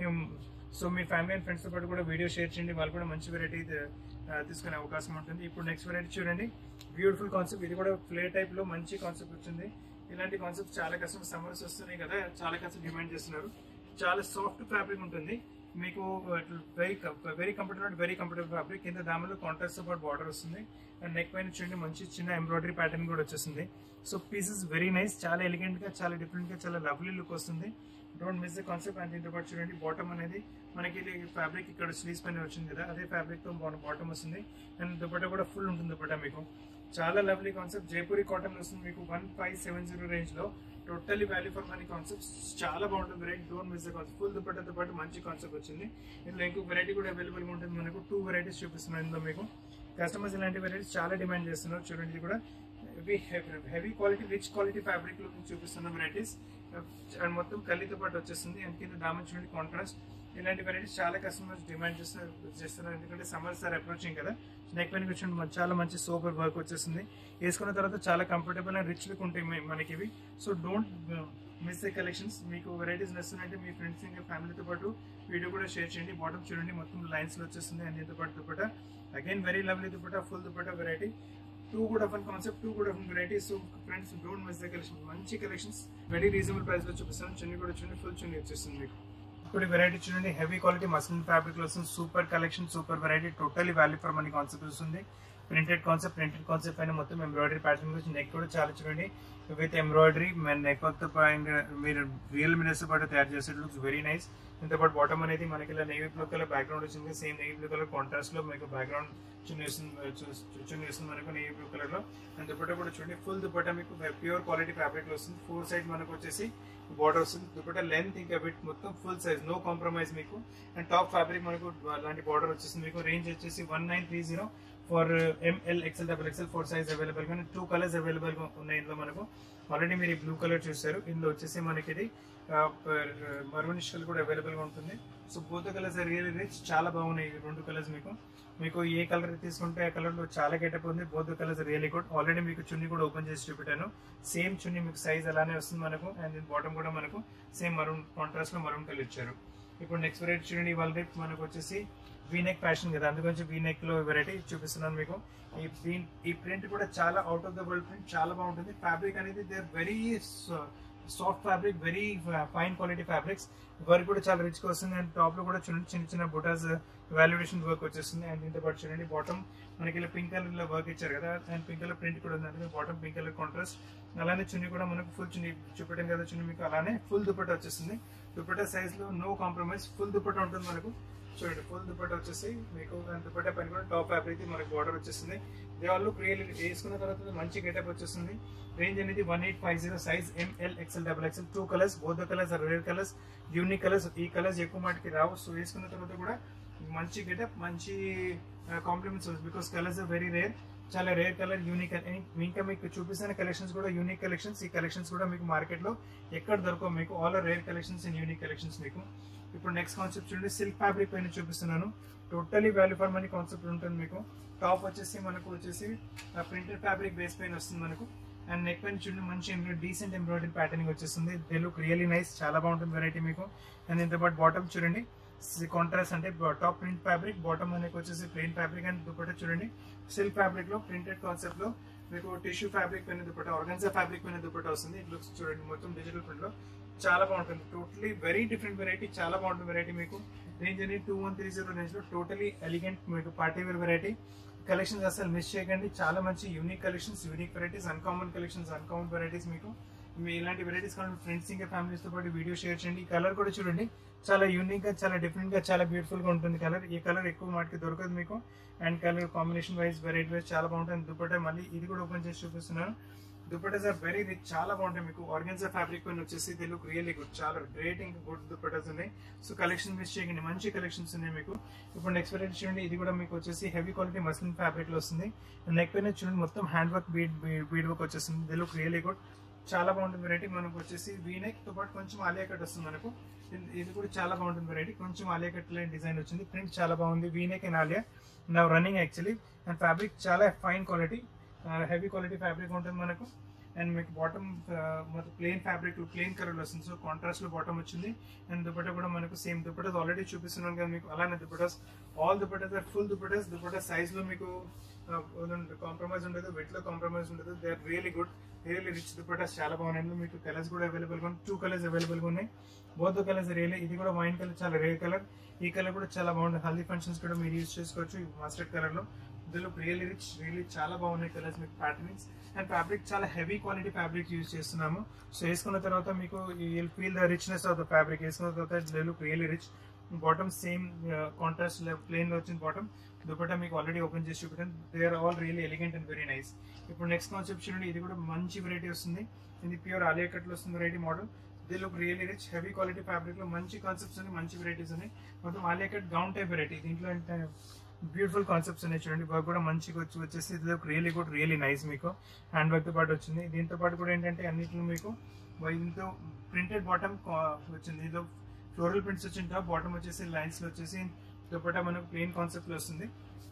[SPEAKER 1] సో మీ ఫ్యామిలీ అండ్ ఫ్రెండ్స్ తో పాటు కూడా వీడియో షేర్ చేయండి వాళ్ళు కూడా మంచి వెరైటీ తీసుకునే అవకాశం ఉంటుంది ఇప్పుడు నెక్స్ట్ వెరైటీ చూడండి బ్యూటిఫుల్ కాన్సెప్ట్ ఇది కూడా ఫ్లే టైప్ లో మంచి కాన్సెప్ట్ వచ్చింది ఇలాంటి కాన్సెప్ట్ చాలా కస్టమర్ సమ్మర్స్ వస్తున్నాయి కదా చాలా కస్టమర్ డిమాండ్ చేస్తున్నారు చాలా సాఫ్ట్ ఫ్యాబ్రిక్ ఉంటుంది మీకు very very comfortable very comfortable fabric కింద దానిలో కాంట్రాస్ట్ పాటు బార్డర్ వస్తుంది అండ్ నెక్ పైన చూడండి మంచి చిన్న ఎంబ్రాయిడరీ ప్యాటర్న్ కూడా వచ్చేస్తుంది సో పీసెస్ వెరీ నైస్ చాలా ఎలిగెంట్ గా చాలా డిఫరెంట్ గా చాలా లవ్లీ లుక్ వస్తుంది don't miss the concept and దీంతో పాటు చూడండి బాటమ్ అనేది మనకి ఫ్యాబ్రిక్ ఇక్కడ స్లీవ్స్ పైన వచ్చింది కదా అదే ఫ్యాబ్రిక్ తో బాటమ్ వస్తుంది అండ్ దుపట్టా కూడా ఫుల్ ఉంటుంది దుపట్టా మీకు చాలా లవ్లీ కాన్సెప్ట్ జైపూరి కాటన్ వస్తుంది మీకు one five seven zero range లో totally value for money concept చాలా బాగుంటుంది variety don't miss the concept full దుపట్టాతో పాటు మంచి కాన్సెప్ట్ వచ్చింది ఇందులో ఇంకో వెరైటీ కూడా అవైలబుల్ ఉంటుంది మనకు టూ వెరైటీస్ చూపిస్తున్నాను ఇందులో మీకు కస్టమర్స్ ఇలాంటి వెరైటీస్ చాలా డిమాండ్ చేస్తున్నారు చూడండి ఇది కూడా heavy heavy quality rich quality fabric లో మీకు చూపిస్తున్న వెరైటీస్ అండ్ మొత్తం కల్లితో పాటు వచ్చేస్తుంది అండ్ కింద దామన్ చూడండి కాంట్రాస్ట్ ఇలాంటి వెరైటీస్ చాలా కస్టమర్స్ డిమాండ్ చేస్తున్నారు చేస్తున్నారు ఎందుకంటే సమ్మర్ సార్ అప్రోచింగ్ కదా నెక్ పైన కూర్చొని మన- చాలా మంచి సూపర్ వర్క్ వచ్చేస్తుంది వేసుకున్న తర్వాత చాలా కంఫర్టబుల్ అండ్ రిచ్ లుక్ ఉంటాయి మన- మనకి ఇవి so don't miss the collections మీకు వెరైటీస్ నచ్చుతుందంటే మీ ఫ్రెండ్స్ ఇంకా ఫ్యామిలీతో పాటు వీడియో కూడా షేర్ చేయండి బాటమ్ చూడండి మొత్తం లైన్స్ లో వచ్చేస్తుంది అండ్ దీంతో పాటు dupatta again very lovely dupatta full dupatta variety too good of concept too good of varieties so friends don't miss the collection మంచి కలెక్షన్స్ వెరీ రీజనబుల్ ప్రైస్ లో చూపిస్తాను చున్నీ కూడా చూడండి ఫుల్ చున్నీ వచ్చేస్తుంది మీకు ఇప్పుడు వెరైటీ చూడండి హెవీ క్వాలిటీ మస్లిన్ ఫ్యాబ్రిక్ లో వస్తుంది super collection super variety totally value for money concept వస్తుంది ప్రింటెడ్ కాన్సెప్ట్ ప్రింటెడ్ కాన్సెప్ట్ పైన మొత్తం ఎంబ్రాయిడరీ ప్యాటర్న్ గురించి నెక్ కూడా చాలా చూడండి విత్ ఎంబ్రాయిడరీ నెక్ వర్క్ తో పైన మీరు రియల్ మినర్స్ పాటు తయారు చేసే లుక్స్ వెరీ నైస్ దీంతో పాటు బాటమ్ అనేది మనకి ఇలా నేవీ బ్లూ కలర్ బ్యాక్గ్రౌండ్ వచ్చింది same navy blue colour contrast లో మీకు బ్యాక్గ్రౌండ్ చున్నీ వస్తుంది చూ- చున్నీ వస్తుంది మనకు నేవీ బ్లూ కలర్ లో అండ్ దుపట్టా కూడా చూడండి ఫుల్ దుపట్టా మీకు ప్యూర్ క్వాలిటీ ఫ్యాబ్రిక్ లో వస్తుంది ఫోర్ సైడ్ మనకు వచ్చేసి బార్డర్ వస్తుంది దుపట్టా లెంత్ ఇంకా బిట్ మొత్తం ఫుల్ సైజ్ నో కాంప్రమైజ్ మీకు అండ్ టాప్ ఫ్యాబ్రిక్ మనకు అలాంటి బార్డర్ వచ్చేస్తుంది మీకు రేంజ్ వచ్చేసి one nine three zero for M L XL double XL four size available కానీ టూ కలర్స్ అవైలబుల్ ఉన్నాయి ఇందులో మనకు ఆల్రెడీ మీరు బ్లూ కలర్ చూసారు ఇందులో వచ్చేసి మనకి ఇది మరూనిష్ కలర్ కూడా అవైలబుల్ గా ఉంటుంది so both colours real rich చాలా బాగున్నాయి ఈ రెండు కలర్స్ మీకు మీకు ఏ కలర్ తీసుకుంటే ఆ కలర్ లో చాలా గెటప్ ఉంది both colours really good already మీకు చున్నీ కూడా ఓపెన్ చేసి చూపెట్టాను సేమ్ చున్నీ మీకు సైజ్ అలానే వస్తుంది మనకు అండ్ బాటమ్ కూడా మనకు సేమ్ మరూన్ కాంట్రాస్ట్ లో మరూన్ కలర్ ఇచ్చారు ఇప్పుడు నెక్స్ట్ వెరైటీ చూడండి ఇవాళ రేపు మనకు వచ్చేసి వీనెక్ ఫ్యాషన్ కదా అందుగురించి వీనెక్ లో వెరైటీ చూపిస్తున్నాను మీకు ఈ ప్రింట్ ఈ ప్రింట్ కూడా చాలా out of the world print చాలా బాగుంటుంది ఫ్యాబ్రిక్ అనేది they very soft fabric very fine quality fabrics work కూడా చాలా రిచ్ గా వస్తుంది అండ్ టాప్ లో కూడా చూడండి చిన్న చిన్న బుటాస్ వాల్యుడేషన్ వర్క్ వచ్చేస్తుంది అండ్ దీంతో పాటు చూడండి బాటమ్ మనకి ఇలా పింక్ కలర్ లో వర్క్ ఇచ్చారు కదా అండ్ పింక్ కలర్ ప్రింట్ కూడా ఉంది అందుకే బాటమ్ పింక్ కలర్ కాంట్రాస్ట్ అలానే చున్నీ కూడా మనకు ఫుల్ చున్నీ చూపెట్టాం కదా చున్నీ మీకు అలానే ఫుల్ దుపట్టా వచ్చేస్తుంది దుపట్టా సైజ్ లో నో కాంప్రమైజ్ ఫుల్ దుపట్టా ఉంటుంది మనకు చూడండి ఫుల్ దుపట్టా వచ్చేసి మీకు దాని దుపట్టా పైన కూడా టాప్ ఫ్యాబ్రిక్ మనకు బార్డర్ వచ్చేస్తుంది దేవాళ్ళు క్రియల్ వేసుకున్న తర్వాత మంచి గెటప్ వచ్చేస్తుంది రేంజ్ అనేది one eight five zero size M L XL double XL two colours both colours rare colours unique colours ఈ కలర్స్ ఎక్కువ మాటికి రావు సో వేసుకున్న తర్వాత కూడా మంచి గెటప్ మంచి compliments because colours very rare చాలా రేర్ కలర్ యూనిక్ ఇంకా మీకు చూపిస్తున్న కలెక్షన్స్ కూడా యూనిక్ కలెక్షన్స్ ఈ కలెక్షన్స్ కూడా మీకు మార్కెట్ లో ఎక్కడ దొరకవు మీకు all are rare collections and unique collections మీకు ఇప్పుడు నెక్స్ట్ కాన్సెప్ట్ చూడండి సిల్క్ ఫ్యాబ్రిక్ పైన చూపిస్తున్నాను totally value for money concept ఉంటుంది మీకు టాప్ వచ్చేసి మనకు వచ్చేసి ప్రింటెడ్ ఫ్యాబ్రిక్ బేస్ పైన వస్తుంది మనకు అండ్ నెక్ పైన చూడండి మంచి డీసెంట్ ఎంబ్రాయిడరీ ప్యాటర్నింగ్ వచ్చేస్తుంది దే లుక్ రియలీ నైస్ చాలా బాగుంటుంది వెరైటీ మీకు అండ్ దీంతో పాటు బాటమ్ చూడండి కాంట్రాస్ట్ అంటే టాప్ ప్రింట్ ఫ్యాబ్రిక్ బాటమ్ మనకి వచ్చేసి ప్లెయిన్ ఫ్యాబ్రిక్ అండ్ దుపట్టా చూడండి సిల్క్ ఫ్యాబ్రిక్ లో ప్రింటెడ్ కాన్సెప్ట్ లో మీకు టిష్యూ ఫ్యాబ్రిక్ పైన దుపట్టా ఆర్గన్జా ఫ్యాబ్రిక్ పైన దుపట్టా వస్తుంది ఇట్ లుక్స్ చూడండి మొత్తం డిజిటల్ ప్రింట్ లో చాలా బాగుంటుంది టోటలీ వెరీ డిఫరెంట్ వెరైటీ చాలా బాగుంటుంది వెరైటీ మీకు రేంజ్ అనేది two one three zero range లో టోటలీ ఎలిగెంట్ మీకు పార్టీ వేర్ వెరైటీ కలెక్షన్స్ అసలు మిస్ చేయకండి చాలా మంచి unique collections unique varieties uncommon collections uncommon varieties మీకు మీ ఇలాంటి వెరైటీస్ కావాలి ఫ్రెండ్స్ ఇంకా ఫ్యామిలీస్ తో పాటు వీడియో షేర్ చేయండి ఈ కలర్ కూడా చూడండి చాలా యూనిక్ గా చాలా డిఫరెంట్ గా చాలా బ్యూటిఫుల్ గా ఉంటుంది కలర్ ఈ కలర్ ఎక్కువ మాటికి దొరకదు మీకు and colour combination wise variety wise చాలా బాగుంటుంది దుపట్టా మళ్ళీ ఇది కూడా ఓపెన్ చేసి చూపిస్తున్నాను దుపట్టాస్ ఆర్ వెరీ రిచ్ చాలా బాగుంటాయి మీకు ఆర్గన్జా ఫ్యాబ్రిక్ పైన వచ్చేసి ది లుక్ రియల్లీ గుడ్ చాలా గ్రేట్ ఇంకా గుడ్ దుపట్టాస్ ఉన్నాయి సో కలెక్షన్ మిస్ చేయకండి మంచి కలెక్షన్స్ ఉన్నాయి మీకు ఇప్పుడు నెక్స్ట్ వెరైటీ చూడండి ఇది కూడా మీకు వచ్చేసి హెవీ క్వాలిటీ మస్లిన్ ఫ్యాబ్రిక్ లో వస్తుంది నెక్ పైన చూడండి మొత్తం hand work bead bead work వచ్చేస్తుంది ది లుక్ రియల్లీ గుడ్ చాలా బాగుంటుంది వెరైటీ మనకు వచ్చేసి వీ నెక్ తో పాటు కొంచెం ఆలియా కట్ వస్తుంది మనకు ఇది- ఇది కూడా చాలా బాగుంటుంది వెరైటీ కొంచెం ఆలియా కట్ లైన్ డిజైన్ వచ్చింది ప్రింట్ చాలా బాగుంది వీ నెక్ అండ్ ఆలియా నా రన్నింగ్ యాక్చువల్లీ అండ్ ఫ్యాబ్రిక్ చాలా fine quality heavy quality fabric ఉంటుంది మనకు అండ్ మీకు బాటమ్ మొత్తం ప్లెయిన్ ఫ్యాబ్రిక్ ప్లెయిన్ కలర్ వస్తుంది సో కాంట్రాస్ట్ లో బాటమ్ వచ్చింది అండ్ దుపట్టా కూడా మనకు సేమ్ దుపట్టాస్ ఆల్రెడీ చూపిస్తున్నాను కదా మీకు అలానే dupattas all dupattas are full dupattas dupatta size లో మీకు కాంప్రమైజ్ ఉండదు వెట్ లో కాంప్రమైజ్ ఉండదు they are really good really rich dupattas చాలా బాగున్నాయి మీకు కలర్స్ కూడా అవైలబుల్ గా టూ కలర్స్ అవైలబుల్ గా ఉన్నాయి బోత్ కలర్స్ రియలీ ఇది కూడా వైన్ కలర్ చాలా రేర్ కలర్ ఈ కలర్ కూడా చాలా బాగుంది హల్దీ ఫంక్షన్స్ కూడా మీరు యూజ్ చేసుకోవచ్చు మస్టర్డ్ కలర్ లో ఇందులో రియలీ రిచ్ రియలీ చాలా బాగున్నాయి కలర్స్ మీకు ప్యాటర్నింగ్స్ అండ్ ఫ్యాబ్రిక్ చాలా హెవీ క్వాలిటీ ఫ్యాబ్రిక్ యూజ్ చేస్తున్నాము సో వేసుకున్న తర్వాత మీకు feel the richness of the fabric వేసుకున్న తర్వాత look really rich bottom same contrast plain లో వచ్చిన బాటమ్ దుపట్టా మీకు ఆల్రెడీ ఓపెన్ చేసి చూపించాను they are all really elegant and very nice ఇప్పుడు నెక్స్ట్ కాన్సెప్ట్ చూడండి ఇది కూడా మంచి వెరైటీ వస్తుంది ఇది ప్యూర్ ఆలియా కట్ లో వస్తుంది variety model the look really rich heavy quality fabric లో మంచి కాన్సెప్ట్స్ ఉన్నాయి మంచి వెరైటీస్ ఉన్నాయి మొత్తం Alia cut gown type variety దీంట్లో అంటే బ్యూటిఫుల్ కాన్సెప్ట్స్ ఉన్నాయి చూడండి వర్క్ కూడా మంచిగా వచ్చి వచ్చేసి ఇది రియలీ గుడ్ రియలీ నైస్ మీకు హ్యాండ్ వర్క్ తో పాటు వచ్చింది దీంతో పాటు కూడా ఏంటంటే అన్నిట్లో మీకు దీంతో ప్రింటెడ్ బాటమ్ వచ్చింది దీంతో ఫ్లోరల్ ప్రింట్స్ వచ్చిన టాప్ బాటమ్ వచ్చేసి లైన్స్ లో వచ్చేసి దుపట్టా మనకు ప్లెయిన్ కాన్సెప్ట్ లో వస్తుంది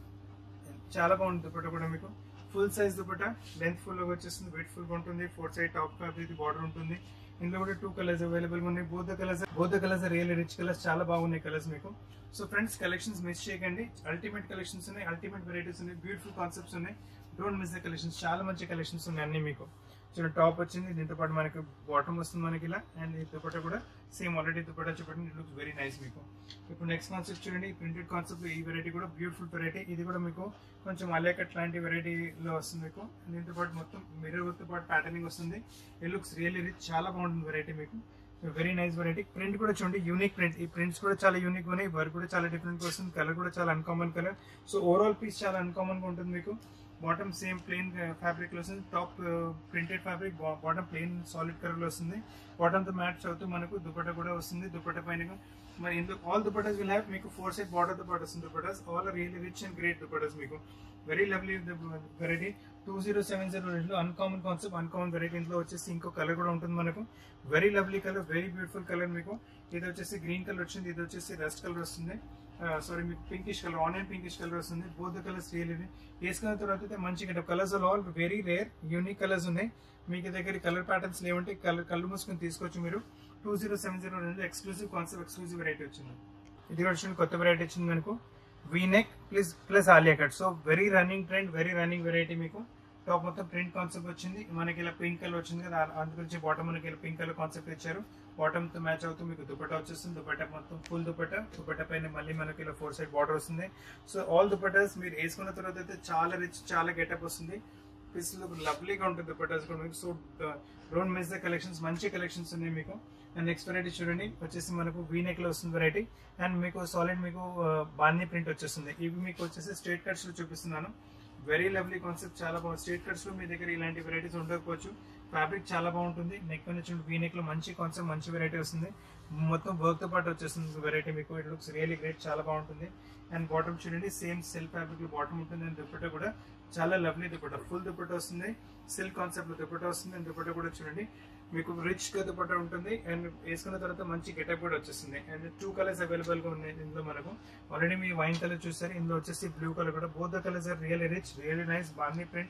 [SPEAKER 1] చాలా బాగుంది దుపట్టా కూడా మీకు full size dupatta length full గా వచ్చేస్తుంది వెయిట్ ఫుల్ గా ఉంటుంది four side top fabric border ఉంటుంది ఇందులో కూడా టూ కలర్స్ అవైలబుల్ గా ఉన్నాయి both colours both colours real rich colours చాలా బాగున్నాయి కలర్స్ మీకు సో ఫ్రెండ్స్ కలెక్షన్స్ మిస్ చేయకండి అల్టిమేట్ కలెక్షన్స్ ఉన్నాయి అల్టిమేట్ వెరైటీస్ ఉన్నాయి బ్యూటిఫుల్ కాన్సెప్ట్స్ ఉన్నాయి డోంట్ మిస్ ద కలెక్షన్స్ చాలా మంచి కలెక్షన్స్ ఉన్నాయి అన్ని మీకు చూడండి టాప్ వచ్చింది దీంతో పాటు మనకి బాటమ్ వస్తుంది మనకి ఇలా అండ్ ఈ దుపట్టా కూడా సేమ్ ఆల్రెడీ దుపట్టా చూపండి ఇట్ లుక్స్ వెరీ నైస్ మీకు ఇప్పుడు నెక్స్ట్ కాన్సెప్ట్ చూడండి ప్రింటెడ్ కాన్సెప్ట్ ఈ వెరైటీ కూడా బ్యూటిఫుల్ వెరైటీ ఇది కూడా మీకు కొంచెం అలియా కట్ లాంటి వెరైటీలో వస్తుంది మీకు దీంతో పాటు మొత్తం మిర్రర్ వర్క్ తో పాటు ప్యాటర్నింగ్ వస్తుంది ఇట్ లుక్స్ రియల్లీ రిచ్ చాలా బాగుంటుంది వెరైటీ మీకు వెరీ నైస్ వెరైటీ ప్రింట్ కూడా చూడండి యూనిక్ ప్రింట్ ఈ ప్రింట్స్ కూడా చాలా యూనిక్ ఉన్నాయి వర్క్ కూడా చాలా డిఫరెంట్ గా వస్తుంది కలర్ కూడా చాలా uncommon colour so overall piece చాలా అన్కామన్ గా ఉంటుంది మీకు బాటమ్ సేమ్ ప్లెయిన్ ఫ్యాబ్రిక్ లో వస్తుంది top printed fabric bottom plain solid colour లో వస్తుంది బాటమ్ తో మ్యాచ్ అవుతూ మనకు దుపట్టా కూడా వస్తుంది దుపట్టా పైన మరి ఇందులో ఆల్ దుపట్టాస్ విల్ హ్యావ్ మీకు ఫోర్ సైడ్ బార్డర్ తో పాటు వస్తుంది dupattas all really rich and great dupattas మీకు very lovely variety two zero seven zero range లో అన్కామన్ కాన్సెప్ట్ అన్కామన్ వెరైటీ ఇంట్లో వచ్చేసి ఇంకో కలర్ కూడా ఉంటుంది మనకు very lovely colour very beautiful colour మీకు ఇది వచ్చేసి గ్రీన్ కలర్ వచ్చింది ఇది వచ్చేసి రెస్ట్ కలర్ వస్తుంది సారీ మీకు pinkish colour onion pinkish colour వస్తుంది బోత్ కలర్స్ రియల్ వేసుకున్న తర్వాత అయితే మంచి getup colours all very rare unique colours ఉన్నాయి మీకు దగ్గర కలర్ ప్యాటర్న్స్ లేవంటే కలర్ కళ్ళు మూసుకొని తీసుకోవచ్చు మీరు టూ జీరో సెవెన్ జీరో రెండు ఎక్స్క్లూజివ్ కాన్సెప్ట్ ఎక్స్క్లూజివ్ వెరైటీ వచ్చింది ఇది కూడా వచ్చింది కొత్త వెరైటీ వచ్చింది మనకు V neck plus plus Alia cut so very running trend very running variety మీకు టాప్ మొత్తం ప్రింట్ కాన్సెప్ట్ వచ్చింది మనకి ఇలా పింక్ కలర్ వచ్చింది కదా అందుగురించి బాటమ్ మనకి ఇలా పింక్ కలర్ కాన్సెప్ట్ ఇచ్చారు బాటమ్ తో మ్యాచ్ అవుతూ మీకు దుపట్టా వచ్చేస్తుంది దుపట్టా మొత్తం ఫుల్ దుపట్టా దుపట్టా పైన మళ్ళీ మనకి ఇలా ఫోర్ సైడ్ బార్డర్ వస్తుంది సో ఆల్ దుపట్టాస్ మీరు వేసుకున్న తర్వాత అయితే చాలా రిచ్ చాలా గెటప్ వస్తుంది పీస్ లవ్లీగా ఉంటుంది దుపట్టాస్ కూడా మీకు so don't miss the collections మంచి కలెక్షన్స్ ఉన్నాయి మీకు అండ్ నెక్స్ట్ వెరైటీ చూడండి వచ్చేసి మనకు వీనెక్ లో వస్తుంది వెరైటీ అండ్ మీకు సాలిడ్ మీకు బాన్నీ ప్రింట్ వచ్చేస్తుంది ఇవి మీకు వచ్చేసి స్ట్రేట్ కట్స్ లో చూపిస్తున్నాను వెరీ లవ్లీ కాన్సెప్ట్ చాలా బాగుంది స్ట్రేట్ కట్స్ లో మీ దగ్గర ఇలాంటి వెరైటీస్ ఉండకపోవచ్చు ఫ్యాబ్రిక్ చాలా బాగుంటుంది నెక్ పైన చూడండి వీనెక్ లో మంచి కాన్సెప్ట్ మంచి వెరైటీ వస్తుంది మొత్తం వర్క్ తో పాటు వచ్చేస్తుంది వెరైటీ మీకు ఇట్ లుక్స్ రియలీ గ్రేట్ చాలా బాగుంటుంది అండ్ బాటమ్ చూడండి సేమ్ సిల్క్ ఫ్యాబ్రిక్ లో బాటమ్ ఉంటుంది అండ్ దుపట్టా కూడా చాలా లవ్లీ దుపట్టా ఫుల్ దుపట్టా వస్తుంది సిల్క్ కాన్సెప్ట్ లో దుపట్టా వస్తుంది అండ్ దుపట్టా కూడా చూడండి మీకు రిచ్ గా దుపట్టా ఉంటుంది అండ్ వేసుకున్న తర్వాత మంచి గెటప్ కూడా వచ్చేస్తుంది అండ్ టూ కలర్స్ అవైలబుల్ గా ఉన్నాయి ఇందులో మనకు ఆల్రెడీ మీ వైన్ కలర్ చూసారు ఇందులో వచ్చేసి బ్లూ కలర్ కూడా both the colours are really rich really nice బార్నీ ప్రింట్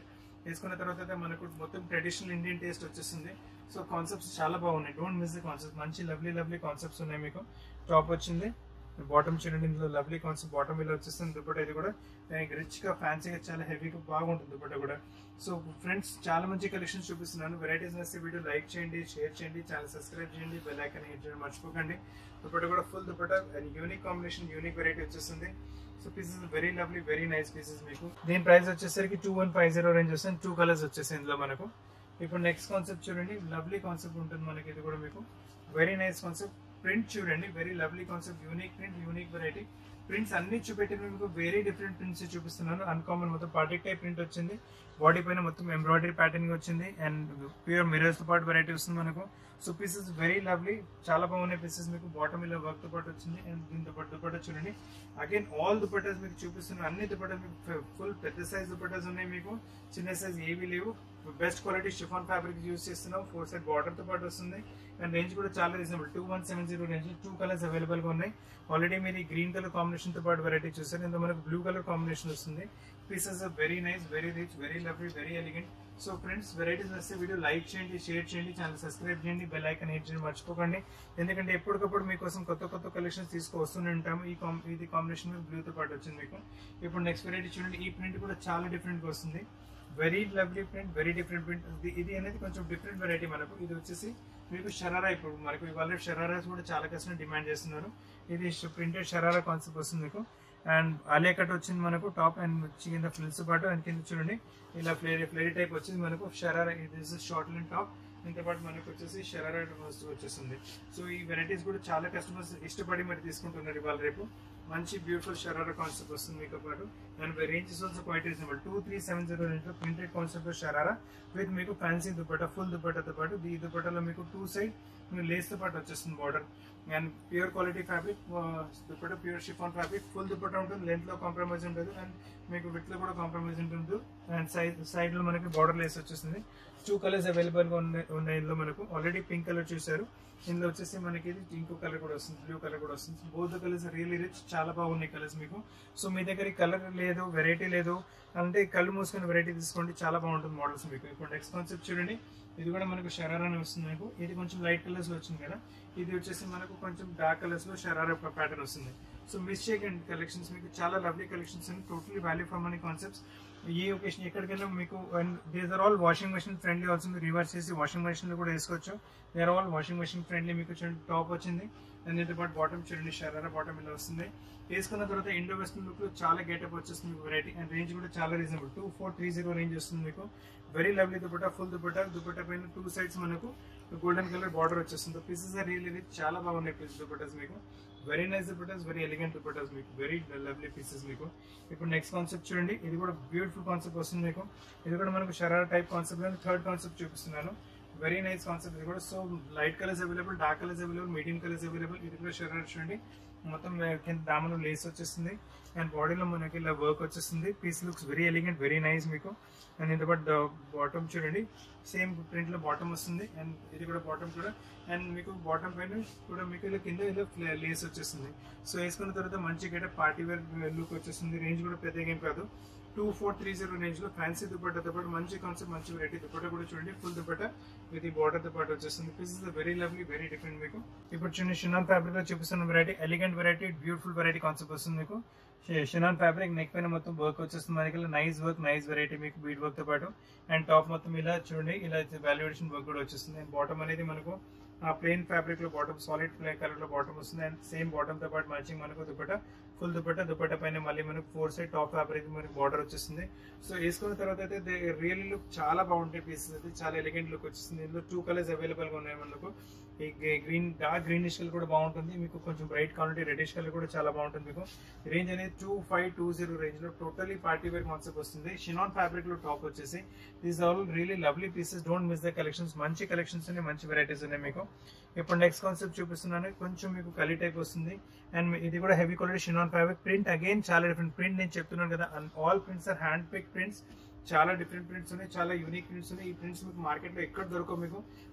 [SPEAKER 1] వేసుకున్న తర్వాత అయితే మనకు మొత్తం ట్రెడిషనల్ ఇండియన్ టేస్ట్ వచ్చేస్తుంది సో కాన్సెప్ట్స్ చాలా బాగున్నాయి డోంట్ మిస్ ది కాన్సెప్ట్ మంచి లవ్లీ లవ్లీ కాన్సెప్ట్స్ ఉన్నాయి మీకు టాప్ వచ్చింది బాటమ్ చూడండి ఇందులో లవ్లీ కాన్సెప్ట్ బాటమ్ ఇలా వచ్చేస్తుంది దుపట్ట ఇది కూడా రిచ్ గా ఫ్యాన్సీగా చాలా హెవీగా బాగుంటుంది దుపట్ట కూడా సో ఫ్రెండ్స్ చాలా మంచి కలెక్షన్స్ చూపిస్తున్నాను వెరైటీస్ నచ్చే వీడియో లైక్ చేయండి షేర్ చేయండి ఛానల్ సబ్స్క్రైబ్ చేయండి బెల్ ఐకాన్ హిట్ చేయడం మర్చిపోకండి దుపట్ట కూడా full dupatta and unique combination unique variety వచ్చేస్తుంది so pieces very lovely very nice pieces మీకు దీని ప్రైస్ వచ్చేసరికి two one five zero range వస్తుంది టూ కలర్స్ వచ్చేసి ఇందులో మనకు ఇప్పుడు నెక్స్ట్ కాన్సెప్ట్ చూడండి లవ్లీ కాన్సెప్ట్ ఉంటుంది మనకి ఇది కూడా మీకు వెరీ నైస్ కాన్సెప్ట్ ప్రింట్ చూడండి very lovely concept unique print unique variety prints అన్ని చూపెట్టి మీకు వెరీ డిఫరెంట్ ప్రింట్స్ చూపిస్తున్నాను అన్కామన్ మొత్తం పార్టిక్ టైప్ ప్రింట్ వచ్చింది బాడీ పైన మొత్తం ఎంబ్రాయిడరీ ప్యాటర్న్ వచ్చింది అండ్ ప్యూర్ మిరర్స్ తో పాటు వెరైటీ వస్తుంది మనకు సో పీసెస్ వెరీ లవ్లీ చాలా బాగున్నాయి పీసెస్ మీకు బాటమ్ ఇలా వర్క్ తో పాటు వచ్చింది అండ్ దీంతో పాటు దుపట్టా చూడండి అగైన్ ఆల్ దుపట్టాస్ మీకు చూపిస్తున్నాను అన్ని దుపట్టాస్ మీకు ఫుల్ పెద్ద సైజ్ దుపట్టాస్ ఉన్నాయి మీకు చిన్న సైజ్ ఏవి లేవు best quality chiffon fabric use చేస్తున్నాం ఫోర్ సైడ్ బార్డర్ తో పాటు వస్తుంది అండ్ రేంజ్ కూడా చాలా reasonable two one seven zero range two colours available గా ఉన్నాయి ఆల్రెడీ మీరు ఈ గ్రీన్ కలర్ కాంబినేషన్ తో పాటు వెరైటీ చూసారు ఇందులో మనకు బ్లూ కలర్ కాంబినేషన్ వస్తుంది pieces very nice very rich very lovely very elegant so friends varieties వస్తే వీడియో లైక్ చేయండి షేర్ చేయండి ఛానల్ సబ్స్క్రైబ్ చేయండి బెల్ ఐకన్ హిట్ చేయండి మర్చిపోకండి ఎందుకంటే ఎప్పటికప్పుడు మీకోసం కొత్త కొత్త కలెక్షన్స్ తీసుకొస్తూనే ఉంటాము ఈ కాం ఇది కాంబినేషన్ బ్లూతో పాటు వచ్చింది మీకు ఇప్పుడు నెక్స్ట్ వెరైటీ చూడండి ఈ ప్రింట్ కూడా చాలా డిఫరెంట్ గా వస్తుంది very lovely print very different print ఇది అనేది కొంచెం డిఫరెంట్ వెరైటీ మనకు ఇది వచ్చేసి మీకు షరారా ఇప్పుడు మనకు ఇవాళ షరారాస్ కూడా చాలా కష్టం డిమాండ్ చేస్తున్నారు ఇది ప్రింటెడ్ షరారా కాన్సెప్ట్ వస్తుంది మీకు అండ్ ఆలియా కట్ వచ్చింది మనకు టాప్ అండ్ కింద ఫ్రిల్స్ పాటు అండ్ కింద చూడండి ఇలా ఫ్లేరీ ఫ్లేరీ టైప్ వచ్చింది మనకు షరారా ఇది షార్ట్ లైన్ టాప్ దీంతో పాటు మనకు వచ్చేసి షరారా వచ్చేస్తుంది సో ఈ వెరైటీస్ కూడా చాలా కస్టమర్స్ ఇష్టపడి మరి తీసుకుంటున్నారు ఇవాళ రేపు మంచి బ్యూటిఫుల్ షరారా కాన్సెప్ట్ వస్తుంది మీతో పాటు and ranges also quite reasonable two three seven zero range లో ప్రింటెడ్ కాన్సెప్ట్ షరారా విత్ మీకు ఫ్యాన్సీ దుపట్టా ఫుల్ దుపట్టాతో పాటు ఈ దుపట్టాలో మీకు టూ సైడ్ మీకు లేస్ తో పాటు వచ్చేస్తుంది border and pure quality fabric dupatta pure chiffon fabric full dupatta ఉంటుంది లెంత్ లో కాంప్రమైజ్ ఉంటుంది అండ్ మీకు విత్ లో కూడా కాంప్రమైజ్ ఉంటుంది అండ్ సైడ్ సైడ్ లో మనకి బార్డర్ లేస్ వచ్చేస్తుంది టూ కలర్స్ అవైలబుల్ గా ఉన్నాయి ఉన్నాయి ఇందులో మనకు ఆల్రెడీ పింక్ కలర్ చూసారు ఇందులో వచ్చేసి మనకి ఇది ఇంకో కలర్ కూడా వస్తుంది బ్లూ కలర్ కూడా వస్తుంది బోత్ కలర్స్ రియలీ రిచ్ చాలా బాగున్నాయి కలర్స్ మీకు సో మీ దగ్గర కలర్ లేదు వెరైటీ లేదు అంటే కళ్ళు మూసుకొని వెరైటీ తీసుకోండి చాలా బాగుంటుంది మోడల్స్ మీకు ఇప్పుడు నెక్స్ట్ కాన్సెప్ట్ చూడండి ఇది కూడా మనకు షరారానే వస్తుంది మీకు ఇది కొంచెం లైట్ కలర్స్ లో వచ్చింది కదా ఇది వచ్చేసి మనకు కొంచెం డార్క్ కలర్స్ లో షరారా ప్యాటర్న్ వస్తుంది సో మిస్ చేయకండి కలెక్షన్స్ మీకు చాలా lovely collections and totally value for money concepts a occasion ఎక్కడికైనా మీకు and these are all washing machine friendly also మీరు రివర్స్ చేసి వాషింగ్ మెషిన్ లో కూడా వేసుకోవచ్చు they're all washing machine friendly మీకు చూడండి టాప్ వచ్చింది అండ్ దీంతో పాటు బాటమ్ చూడండి షరారా బాటమ్ ఇలా వస్తుంది వేసుకున్న తర్వాత ఇండో వెస్టర్న్ లుక్ లో చాలా గేటప్ వచ్చేస్తుంది మీకు వెరైటీ అండ్ రేంజ్ కూడా చాలా reasonable two four three zero range వస్తుంది మీకు very lovely dupatta full dupatta dupatta పైన టూ సైడ్స్ మనకు గోల్డెన్ కలర్ బార్డర్ వచ్చేస్తుంది పీసెస్ ఆర్ రియల్ చాలా బాగున్నాయి పీసెస్ దుపట్టాస్ మీకు very nice dupattas very elegant dupattas మీకు వెరీ లవ్లీ పీసెస్ మీకు ఇప్పుడు నెక్స్ట్ కాన్సెప్ట్ చూడండి ఇది కూడా బ్యూటిఫుల్ కాన్సెప్ట్ వస్తుంది మీకు ఇది కూడా మనకు sharara type concept third concept చూపిస్తున్నాను వెరీ నైస్ కాన్సెప్ట్ ఇది కూడా so light colours available dark colours available medium colours available ఇది కూడా షరారా చూడండి మొత్తం కింద దామలో లేస్ వచ్చేస్తుంది అండ్ బాడీలో మనకి ఇలా వర్క్ వచ్చేస్తుంది piece looks very elegant very nice మీకు అండ్ ఇంత పాటు బాటమ్ చూడండి సేమ్ ప్రింట్ లో బాటమ్ వస్తుంది అండ్ ఇది కూడా బాటమ్ కూడా అండ్ మీకు బాటమ్ పైన కూడా మీకు ఇలా కింద ఇలా లేస్ వచ్చేస్తుంది సో వేసుకున్న తర్వాత మంచి గట్ట పార్టీ వేర్ లుక్ వచ్చేస్తుంది రేంజ్ కూడా పెద్దగా ఏం కాదు two four three zero range లో ఫ్యాన్సీ దుపట్టాతో పాటు మంచి కాన్సెప్ట్ మంచి వెరైటీ దుపట్టా కూడా చూడండి ఫుల్ దుపట్టా విత్ బార్డర్ తో పాటు వచ్చేస్తుంది piece is very lovely very different మీకు ఇప్పుడు చూడండి షినాన్ ఫ్యాబ్రిక్ లో చూపిస్తున్న variety elegant variety beautiful variety concept వస్తుంది మీకు షినాన్ ఫ్యాబ్రిక్ నెక్ పైన మొత్తం వర్క్ వచ్చేస్తుంది మనకి నైస్ వర్క్ నైస్ వెరైటీ మీకు బీట్ వర్క్ తో పాటు అండ్ టాప్ మొత్తం ఇలా చూడండి ఇలా వాల్యుయేషన్ వర్క్ కూడా వచ్చేస్తుంది అండ్ బాటమ్ అనేది మనకు ఆ ప్లెయిన్ ఫ్యాబ్రిక్ లో బాటమ్ సాలిడ్ ప్లే కలర్ లో బాటమ్ వస్తుంది అండ్ సేమ్ బాటమ్ తో పాటు మ్యాచింగ్ మనకు దుపట్టా ఫుల్ దుపట్టా దుపట్టా పైన మళ్ళీ మనకు ఫోర్ సైడ్ టాప్ ఫ్యాబ్రిక్ మనకి బార్డర్ వచ్చేస్తుంది సో వేసుకున్న తర్వాత అయితే రియల్ లుక్ చాలా బాగుంటాయి పీసెస్ అయితే చాలా ఎలిగెంట్ లుక్ వచ్చేస్తుంది ఇందులో టూ కలర్స్ అవైలబుల్ గా ఉన్నాయి మనకు ఈ గ్రీన్ డార్క్ గ్రీనిష్ కలర్ కూడా బాగుంటుంది మీకు కొంచెం బ్రైట్ క్వాలిటీ రెడిష్ కలర్ కూడా చాలా బాగుంటుంది మీకు రేంజ్ అనేది two five two zero range లో టోటలీ పార్టీ వేర్ కాన్సెప్ట్ వస్తుంది షినాన్ ఫ్యాబ్రిక్ లో టాప్ వచ్చేసి these all really lovely pieces don't miss the collections మంచి కలెక్షన్స్ ఉన్నాయి మంచి వెరైటీస్ ఉన్నాయి మీకు ఇప్పుడు నెక్స్ట్ కాన్సెప్ట్ చూపిస్తున్నాను కొంచెం మీకు కలీ టైప్ వస్తుంది అండ్ ఇది కూడా heavy quality షినాన్ fabric print again చాలా డిఫరెంట్ ప్రింట్ నేను చెప్తున్నాను కదా all prints are hand pick prints చాలా డిఫరెంట్ ప్రింట్స్ ఉన్నాయి చాలా యూనిక్ ప్రింట్స్ ఉన్నాయి ఈ ప్రింట్స్ మీకు మార్కెట్ లో ఎక్కడ దొరకవు మీకు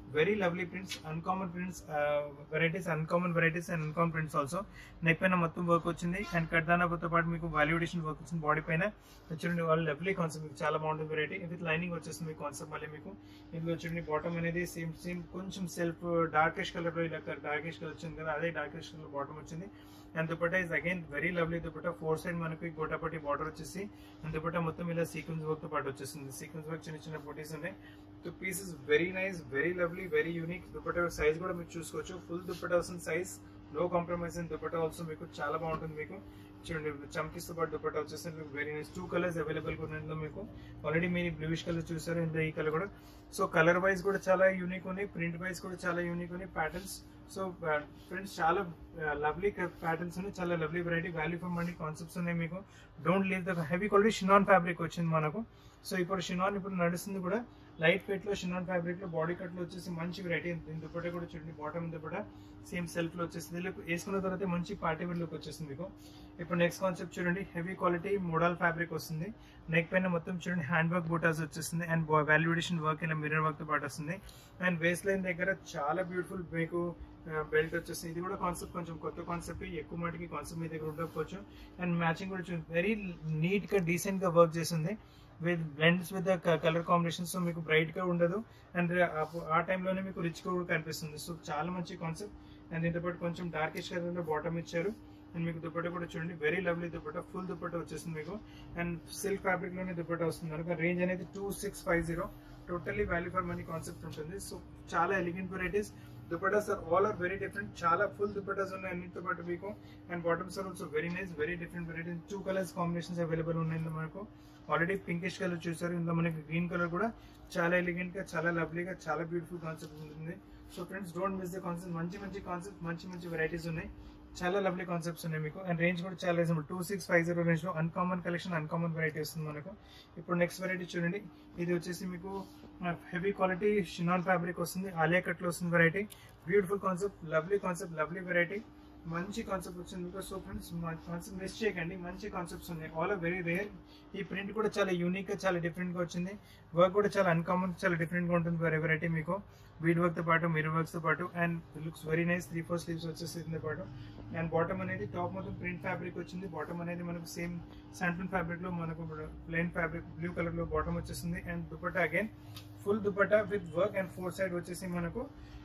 [SPEAKER 1] very lovely prints uncommon prints varieties uncommon varieties and uncommon prints also neck పైన మొత్తం వర్క్ వచ్చింది అండ్ కడ్దానాతో పాటు మీకు వాల్యుడేషన్ వర్క్ వచ్చింది బాడీ పైన చూడండి వాళ్ళు లవ్లీ కాన్సెప్ట్ మీకు చాలా బాగుంటుంది వెరైటీ విత్ లైనింగ్ వచ్చేస్తుంది మీ కాన్సెప్ట్ మళ్ళీ మీకు ఇందులో చూడండి బాటమ్ అనేది సేమ్ సేమ్ కొంచెం సెల్ఫ్ డార్కిష్ కలర్ లో ఇలా డార్కిష్ కలర్ వచ్చింది కదా అదే డార్కిష్ కలర్ బాటమ్ వచ్చింది and dupatta is again very lovely dupatta four side మనకి గోటాపట్టి బార్డర్ వచ్చేసి అండ్ దుపట్టా మొత్తం ఇలా సీక్వెన్స్ వర్క్ తో పాటు వచ్చేసింది సీక్వెన్స్ వర్క్ చిన్న చిన్న బూటీస్ ఉన్నాయి తో piece is very nice very lovely very unique dupatta size కూడా మీరు చూసుకోవచ్చు ఫుల్ దుపట్టా వస్తుంది size no compromise in dupatta also మీకు చాలా బాగుంటుంది మీకు చూడండి చమ్కీస్తో పాటు దుపట్టా వచ్చేసి మీకు very nice two colours available ఉన్నాయి మీకు ఆల్రెడీ మీరు బ్లూయిష్ కలర్ చూసారు ఇందులో ఈ కలర్ కూడా సో కలర్ వైజ్ కూడా చాలా యూనిక్ ఉన్నాయి ప్రింట్ వైజ్ కూడా చాలా యూనిక్ ఉన్నాయి ప్యాటర్న్స్ సో ఫ్రెండ్స్ చాలా లవ్లీ ప్యాటర్న్స్ ఉన్నాయి చాలా lovely variety value for money concepts ఉన్నాయి మీకు don't leave the heavy quality షినాన్ fabric వచ్చింది మనకు సో ఇప్పుడు షినాన్ ఇప్పుడు నడుస్తుంది కూడా లైట్ వెయిట్ లో షినాన్ ఫ్యాబ్రిక్ లో బాడీ కట్ లో వచ్చేసి మంచి వెరైటీ దీని దుపట్టా కూడా చూడండి బాటమ్ దుపట్టా సేమ్ సెల్ఫ్ లో వచ్చేసింది ఇలా వేసుకున్న తర్వాత మంచి పార్టీ వేర్ లుక్ వచ్చేసింది మీకు ఇప్పుడు నెక్స్ట్ కాన్సెప్ట్ చూడండి హెవీ క్వాలిటీ మోడల్ ఫ్యాబ్రిక్ వస్తుంది నెక్ పైన మొత్తం చూడండి హ్యాండ్ వర్క్ బూటాస్ వచ్చేస్తుంది అండ్ వాల్యుడేషన్ వర్క్ ఇలా మిర్రర్ వర్క్ తో పాటు వస్తుంది అండ్ వేస్ట్ లైన్ దగ్గర చాలా బ్యూటిఫుల్ మీకు బెల్ట్ వచ్చేసి ఇది కూడా కాన్సెప్ట్ కొంచెం కొత్త కాన్సెప్ట్ ఎక్కువ మటుకి కాన్సెప్ట్ మీ దగ్గర ఉండకపోవచ్చు అండ్ మ్యాచింగ్ కూడా చూడండి వెరీ నీట్ గా డీసెంట్ గా వర్క్ చేసింది with blends with the colour combination so మీకు బ్రైట్ గా ఉండదు అండ్ ఆ టైంలోనే మీకు రిచ్ గా కూడా కనిపిస్తుంది సో చాలా మంచి కాన్సెప్ట్ అండ్ దీంతో పాటు కొంచెం డార్కిష్ కలర్ లో బాటమ్ ఇచ్చారు అండ్ మీకు దుపట్టా కూడా చూడండి very lovely dupatta full dupatta వచ్చేసింది మీకు అండ్ సిల్క్ ఫ్యాబ్రిక్ లోనే దుపట్టా వస్తుంది కనుక రేంజ్ అనేది two six five zero totally value for money concept ఉంటుంది సో చాలా elegant varieties dupattas are all are very different చాలా ఫుల్ దుపటాస్ ఉన్నాయి అన్నిటితో పాటు మీకు and bottoms are also very nice very different varieties two colours combinations available ఉన్నాయి ఇందులో మనకు ఆల్రెడీ పింకిష్ కలర్ చూసారు ఇందులో మనకి గ్రీన్ కలర్ కూడా చాలా ఎలిగెంట్ గా చాలా లవ్లీగా చాలా బ్యూటిఫుల్ కాన్సెప్ట్ ఉంటుంది so friends don't miss the concept మంచి మంచి కాన్సెప్ట్ మంచి మంచి వెరైటీస్ ఉన్నాయి చాలా లవ్లీ కాన్సెప్ట్స్ ఉన్నాయి మీకు అండ్ రేంజ్ కూడా చాలా reasonable two six five zero range లో అన్కామన్ కలెక్షన్ అన్కామన్ వెరైటీ వస్తుంది మనకు ఇప్పుడు నెక్స్ట్ వెరైటీ చూడండి ఇది వచ్చేసి మీకు హెవీ క్వాలిటీ షినాన్ ఫ్యాబ్రిక్ వస్తుంది ఆలియా కట్ లో వస్తుంది variety beautiful concept lovely concept lovely variety మంచి కాన్సెప్ట్ వచ్చింది because so friends concept miss చేయకండి మంచి కాన్సెప్ట్స్ ఉన్నాయి ఆల్ ఆర్ వెరీ రేర్ ఈ ప్రింట్ కూడా చాలా యూనిక్ గా చాలా డిఫరెంట్ గా వచ్చింది వర్క్ కూడా చాలా అన్కామన్ చాలా డిఫరెంట్ గా ఉంటుంది వేరే వెరైటీ మీకు బీడ్ వర్క్ తో పాటు మిర్ వర్క్స్ తో పాటు and looks very nice three four sleeves వచ్చేసింది పాటు అండ్ బాటమ్ అనేది టాప్ మొత్తం ప్రింట్ ఫ్యాబ్రిక్ వచ్చింది బాటమ్ అనేది మనకు సేమ్ శాంటన్ ఫ్యాబ్రిక్ లో మనకు ప్లెయిన్ ఫ్యాబ్రిక్ బ్లూ కలర్ లో బాటమ్ వచ్చేసింది and dupatta again full dupatta with work and four side వచ్చేసి మనకు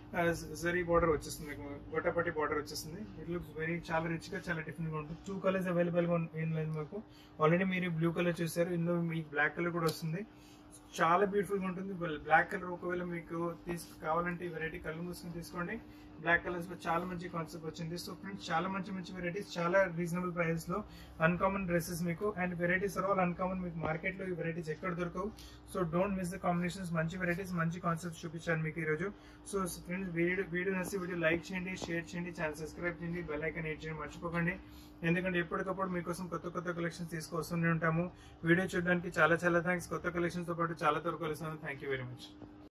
[SPEAKER 1] జరీ బార్డర్ వచ్చేస్తుంది మీకు గొట్టపట్టి బార్డర్ వచ్చేస్తుంది ఇట్ లుక్స్ వెరీ చాలా రిచ్ గా చాలా డిఫరెంట్ గా ఉంటుంది టూ కలర్స్ అవైలబుల్ గా ఉన్నాయి మాకు ఆల్రెడీ మీరు బ్లూ కలర్ చూసారు ఇందులో మీకు బ్లాక్ కలర్ కూడా వస్తుంది చాలా బ్యూటిఫుల్ గా ఉంటుంది బ్లాక్ కలర్ ఒకవేళ మీకు తీసుకు కావాలంటే ఈ వెరైటీ కళ్ళు మూసుకొని తీసుకోండి బ్లాక్ కలర్స్ లో చాలా మంచి కాన్సెప్ట్ వచ్చింది సో ఫ్రెండ్స్ చాలా మంచి మంచి వెరైటీస్ చాలా రీజనబుల్ ప్రైస్ లో అన్కామన్ డ్రెస్సెస్ మీకు and varieties are all uncommon మీకు మార్కెట్ లో ఈ వెరైటీస్ ఎక్కడ దొరకవు so don't miss the combinations మంచి వెరైటీస్ మంచి కాన్సెప్ట్స్ చూపించాను మీకు ఈ రోజు సో ఫ్రెండ్స్ వీడియో వీడియో నచ్చి వీడియో లైక్ చేయండి షేర్ చేయండి ఛానల్ సబ్స్క్రైబ్ చేయండి బెల్ ఐకాన్ ఎయిట్ చేయండి మర్చిపోకండి ఎందుకంటే ఎప్పటికప్పుడు మీకోసం కొత్త కొత్త కలెక్షన్స్ తీసుకొస్తూనే ఉంటాము వీడియో చూడడానికి చాలా చాలా థ్యాంక్స్ కొత్త కలెక్షన్స్ తో పాటు చాలా త్వరగా కలుస్తాను థ్యాంక్ యూ వెరీ మచ్